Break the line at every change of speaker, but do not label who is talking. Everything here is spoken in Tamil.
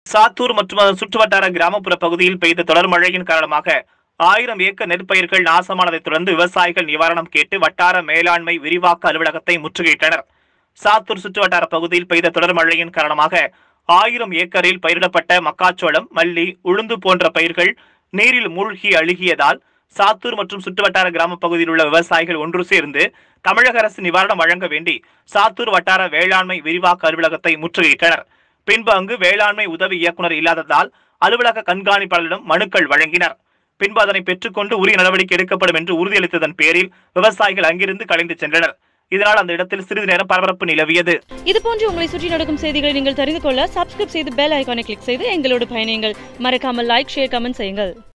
சாத்தூர் மற்றும் அதன் சுற்றுவட்டார கிராமப்புற பகுதியில் பெய்த தொடர் மழையின் காரணமாக ஆயிரம் ஏக்கர் நெற்பயிர்கள் நாசமானதைத் தொடர்ந்து விவசாயிகள் நிவாரணம் கேட்டு வட்டார மேலாண்மை விரிவாக்க அலுவலகத்தை முற்றுகையிட்டனர் சாத்தூர் சுற்றுவட்டார பகுதியில் பெய்த தொடர் மழையின் காரணமாக ஆயிரம் ஏக்கரில் பயிரிடப்பட்ட மக்காச்சோளம் மல்லி உளுந்து போன்ற பயிர்கள் நீரில் மூழ்கி அழுகியதால் சாத்தூர் மற்றும் சுற்றுவட்டார கிராம பகுதியில் உள்ள விவசாயிகள் ஒன்று சேர்ந்து தமிழக அரசு நிவாரணம் வழங்க வேண்டி சாத்தூர் வட்டார வேளாண்மை விரிவாக்க அலுவலகத்தை முற்றுகையிட்டனர் பின்பு அங்கு வேளாண்மை உதவி இயக்குனர் இல்லாததால் அலுவலக கண்காணிப்பாளரிடம் மனுக்கள் வழங்கினர் பின்பு அதனை பெற்றுக்கொண்டு உரிய நடவடிக்கை எடுக்கப்படும் என்று உறுதியளித்ததன் பேரில் விவசாயிகள் அங்கிருந்து கலைந்து சென்றனர் இதனால் அந்த இடத்தில் சிறிது நேரம் பரபரப்பு நிலவியது
இது போன்று உங்களை சுற்றி நடக்கும் செய்திகளை நீங்கள் தெரிந்து கொள்ள சப்ஸ்கிரைப் செய்து பெல் ஐகானை கிளிக் செய்து எங்களோடு பயணியுங்கள் மறக்காமல் லைக் ஷேர் கமெண்ட் செய்யுங்கள்